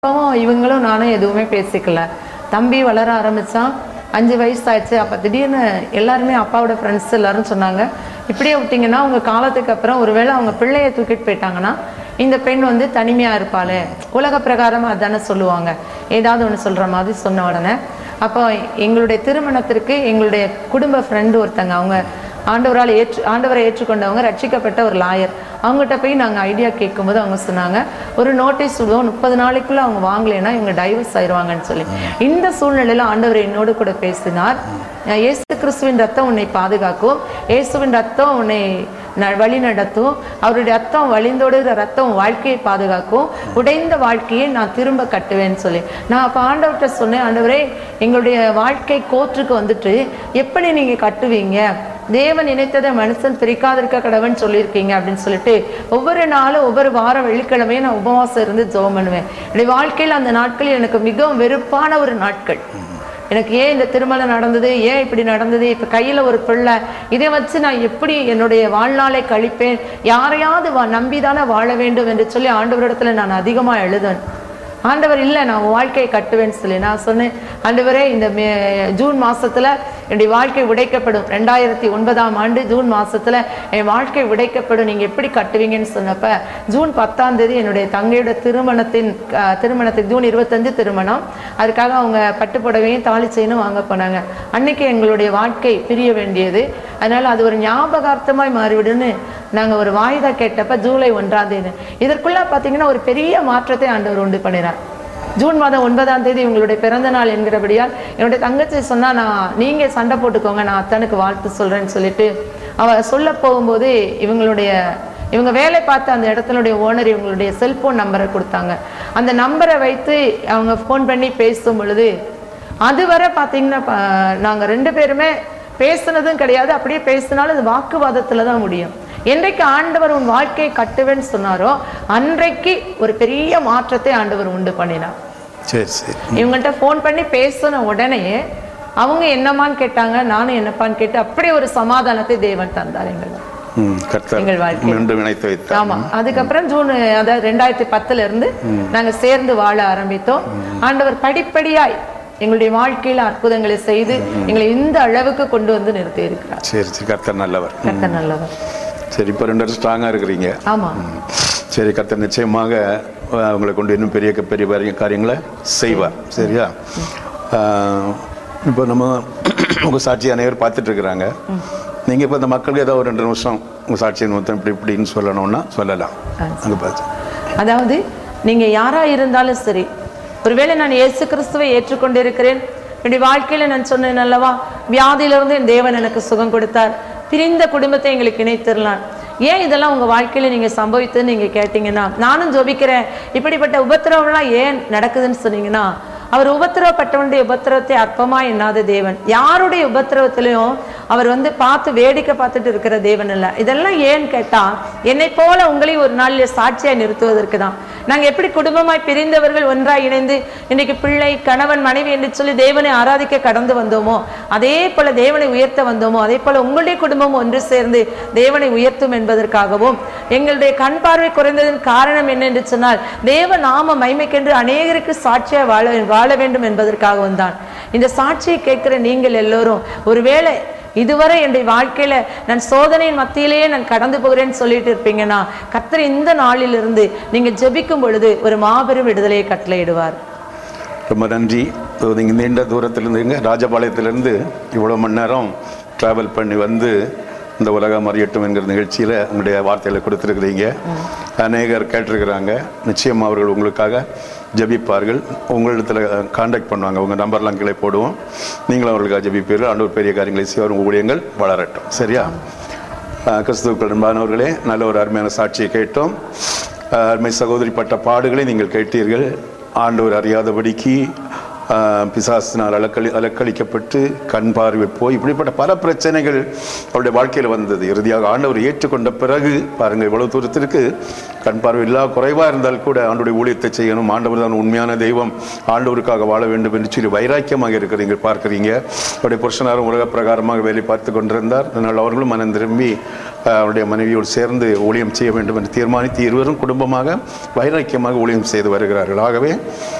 அப்பாவும் இவங்களும் நானும் எதுவுமே பேசிக்கல தம்பி வளர ஆரம்பிச்சான் அஞ்சு வயசு ஆயிடுச்சு அப்போ திடீர்னு எல்லாருமே அப்பாவோட ஃப்ரெண்ட்ஸ் எல்லாரும் சொன்னாங்க இப்படியே விட்டிங்கன்னா உங்க காலத்துக்கு அப்புறம் ஒருவேளை அவங்க பிள்ளைய தூக்கிட்டு போயிட்டாங்கன்னா இந்த பெண் வந்து தனிமையா இருப்பாளே உலக பிரகாரம் அதானே சொல்லுவாங்க ஏதாவது ஒன்று சொல்ற மாதிரி சொன்ன உடனே அப்போ எங்களுடைய திருமணத்திற்கு எங்களுடைய குடும்ப ஃப்ரெண்டு ஒருத்தங்க அவங்க ஆண்டவரால் ஏற்று ஆண்டவரை ஏற்றுக்கொண்டவங்க ரட்சிக்கப்பட்ட ஒரு லாயர் அவங்ககிட்ட போய் நாங்கள் ஐடியா கேட்கும்போது அவங்க சொன்னாங்க ஒரு நோட்டீஸ் விடுவோம் முப்பது நாளைக்குள்ள அவங்க வாங்கலைன்னா இவங்க டைவர்ஸ் ஆயிடுவாங்கன்னு சொல்லி இந்த சூழ்நிலையில ஆண்டவர் என்னோடு கூட பேசினார் அஹ் இயேசு கிறிஸ்துவின் ரத்தம் உன்னை பாதுகாக்கும் இயேசுவின் ரத்தம் உன்னை ந- வழி நடத்தும் அவருடைய ரத்தம் வழிந்தோடுகிற ரத்தம் உன் வாழ்க்கையை பாதுகாக்கும் உடைந்த வாழ்க்கையை நான் திரும்ப கட்டுவேன்னு சொல்லி நான் அப்போ ஆண்டவர்கிட்ட சொன்னேன் ஆண்டவரே எங்களுடைய வாழ்க்கை கோற்றுக்கு வந்துட்டு எப்படி நீங்க கட்டுவீங்க தேவன் நினைத்ததை மனுஷன் பிரிக்காதிருக்க கடவன் சொல்லியிருக்கீங்க அப்படின்னு சொல்லிட்டு ஒவ்வொரு நாளும் ஒவ்வொரு வாரம் வெள்ளிக்கிழமையும் நான் உபவாசம் இருந்து ஜெபம் பண்ணுவேன் என்னுடைய வாழ்க்கையில் அந்த நாட்கள் எனக்கு மிகவும் வெறுப்பான ஒரு நாட்கள் எனக்கு ஏன் இந்த திருமணம் நடந்தது ஏன் இப்படி நடந்தது இப்போ கையில் ஒரு பிள்ளை இதை வச்சு நான் எப்படி என்னுடைய வாழ்நாளை கழிப்பேன் யாரையாவது வா நம்பிதானே வாழ வேண்டும் என்று சொல்லி ஆண்டவரிடத்துல நான் அதிகமாக எழுதேன் ஆண்டவர் இல்லை நான் உன் வாழ்க்கையை கட்டுவேன்னு சொல்லி நான் சொன்னேன் ஆண்டவரே இந்த மே ஜூன் மாசத்துல என்னுடைய வாழ்க்கை உடைக்கப்படும் ரெண்டாயிரத்தி ஒன்பதாம் ஆண்டு ஜூன் மாசத்துல என் வாழ்க்கை உடைக்கப்படும் நீங்க எப்படி கட்டுவீங்கன்னு சொன்னப்ப ஜூன் பத்தாம் தேதி என்னுடைய தங்கையோட திருமணத்தின் அஹ், திருமணத்துக்கு ஜூன் இருபத்தஞ்சு திருமணம் அதுக்காக அவங்க பட்டு புடவையும் தாலி செயினும் வாங்க போனாங்க அன்னைக்கு எங்களுடைய வாழ்க்கை பிரிய வேண்டியது அதனால அது ஒரு ஞாபகார்த்தமாய் மாறிவிடுன்னு நாங்க ஒரு வாய்தா கேட்டப்ப ஜூலை ஒன்றாம் தேதி இதற்குள்ள பாத்தீங்கன்னா ஒரு பெரிய மாற்றத்தை ஆண்டவர் உண்டு பண்ணினார் ஜூன் மாதம் ஒன்பதாம் தேதி இவங்களுடைய பிறந்த நாள் என்கிறபடியால் என்னுடைய தங்கச்சி சொன்னா நான் நீங்க சண்டை போட்டுக்கோங்க நான் அத்தனுக்கு வாழ்த்து சொல்றேன்னு சொல்லிட்டு அவ சொல்ல போகும்போது இவங்களுடைய இவங்க வேலை பார்த்த அந்த இடத்தினுடைய ஓனர் இவங்களுடைய செல்போன் நம்பரை கொடுத்தாங்க அந்த நம்பரை வைத்து அவங்க ஃபோன் பண்ணி பேசும் பொழுது அதுவரை பார்த்தீங்கன்னா ப- நாங்க ரெண்டு பேருமே பேசுனதும் கிடையாது அப்படியே பேசினாலும் அது வாக்குவாதத்துல தான் முடியும் என்றைக்கு ஆண்டவர் உன் வாழ்க்கையை கட்டுவேன்னு சொன்னாரோ அன்றைக்கு ஒரு பெரிய மாற்றத்தை ஆண்டவர் உண்டு பண்ணினார் சரி சரி இவங்கள்ட்ட ஃபோன் பண்ணி பேசின உடனே அவங்க என்னமான்னு கேட்டாங்க நானும் என்னப்பான்னு கேட்டு அப்படியே ஒரு சமாதானத்தை தேவன் தந்தார் எங்களுக்கு ம் கர்த்தர் எங்கள் வாழ்க்கை. மீண்டும் இணைத்து வைத்தார் ஆமா அதுக்கப்புறம் ஜூன் அதாவது ரெண்டாயிரத்தி பத்துல இருந்து நாங்க சேர்ந்து வாழ ஆரம்பித்தோம் ஆண்டவர் படிப்படியாய் எங்களுடைய வாழ்க்கையில அற்புதங்களை செய்து எங்களை இந்த அளவுக்கு கொண்டு வந்து நிறுத்தி இருக்கிறார் சரி சரி கர்த்தர் நல்லவர் கர்த்தர் நல்லவர் சரி இப்போ ரெண்டு பேரும் ஸ்ட்ராங்காக இருக்கிறீங்க ஆமா சரி கர்த்தர் நிச்சயமாக அஹ், உங்களை கொண்டு இன்னும் பெரிய பெரிய பெரிய காரியங்களை செய்வார் சரியா அஹ், இப்போ நம்ம உங்கள் சாட்சி அனைவரும் பார்த்துட்டு இருக்கிறாங்க நீங்கள் இப்போ இந்த மக்களுக்கு ஏதோ ஒரு ரெண்டு நிமிஷம் உங்கள் சாட்சியை மொத்தம் இப்படி இப்படின்னு சொல்லணும்னா சொல்லலாம் ஆ, அங்கே பார்த்து அதாவது நீங்க யாரா இருந்தாலும் சரி ஒருவேளை நான் இயேசு கிறிஸ்துவை ஏற்றுக்கொண்டிருக்கிறேன் என்னுடைய வாழ்க்கையில நான் சொன்னேன் அல்லவா வியாதியிலிருந்து என் தேவன் எனக்கு சுகம் கொடுத்தார் பிரிந்த குடும்பத்தை எங்களுக்கு இணைத்திரலாம் ஏன் இதெல்லாம் உங்க வாழ்க்கையில நீங்க சம்பவித்துன்னு நீங்க கேட்டீங்கன்னா நானும் ஜெபிக்கிறேன் இப்படிப்பட்ட உபத்திரவம்லாம் ஏன் நடக்குதுன்னு சொன்னீங்கன்னா அவர் உபத்திரவப்பட்டவனுடைய உபத்திரவத்தை அற்பமா எண்ணாத தேவன் யாருடைய உபத்திரவத்திலையும் அவர் வந்து பார்த்து வேடிக்கை பார்த்துட்டு இருக்கிற தேவன் இல்ல இதெல்லாம் ஏன்னு கேட்டா என்னை போல உங்களையும் ஒரு நாளில் சாட்சியாய் நிறுத்துவதற்கு தான் நாங்க எப்படி குடும்பமாய் பிரிந்தவர்கள் ஒன்றாய் இணைந்து இன்னைக்கு பிள்ளை கணவன் மனைவி என்று சொல்லி தேவனை ஆராதிக்க கடந்து வந்தோமோ அதே போல தேவனை உயர்த்த வந்தோமோ அதே போல உங்களுடைய குடும்பம் ஒன்று சேர்ந்து தேவனை உயர்த்தும் என்பதற்காகவும் எங்களுடைய கண் பார்வை குறைந்ததன் காரணம் என்ன என்று சொன்னால் தேவ நாம மைமைக்கென்று அநேகருக்கு சாட்சியா வாழ வாழ வேண்டும் என்பதற்காகவும் தான் இந்த சாட்சியை கேட்கிற நீங்கள் எல்லோரும் ஒருவேளை இதுவரை என்னுடைய வாழ்க்கையில நான் சோதனையின் மத்தியிலேயே நான் கடந்து போகிறேன்னு சொல்லிட்டு இருப்பீங்கன்னா கர்த்தர் இந்த நாளிலிருந்து நீங்க ஜெபிக்கும் பொழுது ஒரு மாபெரும் விடுதலையை கட்டளையிடுவார் ரொம்ப நன்றி நீங்கள் நீண்ட தூரத்திலிருந்துங்க ராஜபாளையத்திலிருந்து இவ்வளோ மணி நேரம் ட்ராவல் பண்ணி வந்து இந்த உலகம் அறியட்டும் என்கிற நிகழ்ச்சியில் உங்களுடைய வார்த்தைகளை கொடுத்துருக்குறீங்க அநேகர் கேட்டிருக்கிறாங்க நிச்சயம் அவர்கள் உங்களுக்காக ஜெபிப்பார்கள் உங்களிடத்தில் காண்டாக்ட் பண்ணுவாங்க உங்கள் நம்பர்லாம் கீழே போடுவோம் நீங்களும் அவர்களுக்காக ஜெபிப்பீர்கள் ஆண்டவர் பெரிய காரியங்களை செய்வார் உங்கள் ஊழியங்கள் வளரட்டும் சரியா அஹ் கிறிஸ்துவுக்கள் அன்பானவர்களே நல்ல ஒரு அருமையான சாட்சியை கேட்டோம் அஹ் அருமை சகோதரி பட்ட பாடுகளை நீங்கள் கேட்டீர்கள் ஆண்டவர் அறியாதபடிக்கு ஆஹ், பிசாசினால் அலக்களி அலக்களிக்கப்பட்டு கண் பார்வை போய் இப்படிப்பட்ட பல பிரச்சனைகள் அவருடைய வாழ்க்கையில் வந்தது இறுதியாக ஆண்டவர் ஏற்றுக்கொண்ட பிறகு பாருங்க இவ்வளவு தூரத்திற்கு கண் பார்வை இல்லா குறைவாக இருந்தால் கூட ஆண்டவருடைய ஊழியத்தை செய்யணும் ஆண்டவர் தான் உண்மையான தெய்வம் ஆண்டவருக்காக வாழ வேண்டும் என்று சொல்லி வைராக்கியமாக இருக்கிறீங்க பார்க்குறீங்க அவருடைய புருஷனாரும் உலக பிரகாரமாக வேலை பார்த்து கொண்டிருந்தார் அதனால் அவர்களும் மனம் திரும்பி ஆஹ், அவருடைய மனைவியோடு சேர்ந்து ஊழியம் செய்ய வேண்டும் என்று தீர்மானித்து இருவரும் குடும்பமாக வைராக்கியமாக ஊழியம் செய்து வருகிறார்கள் ஆகவே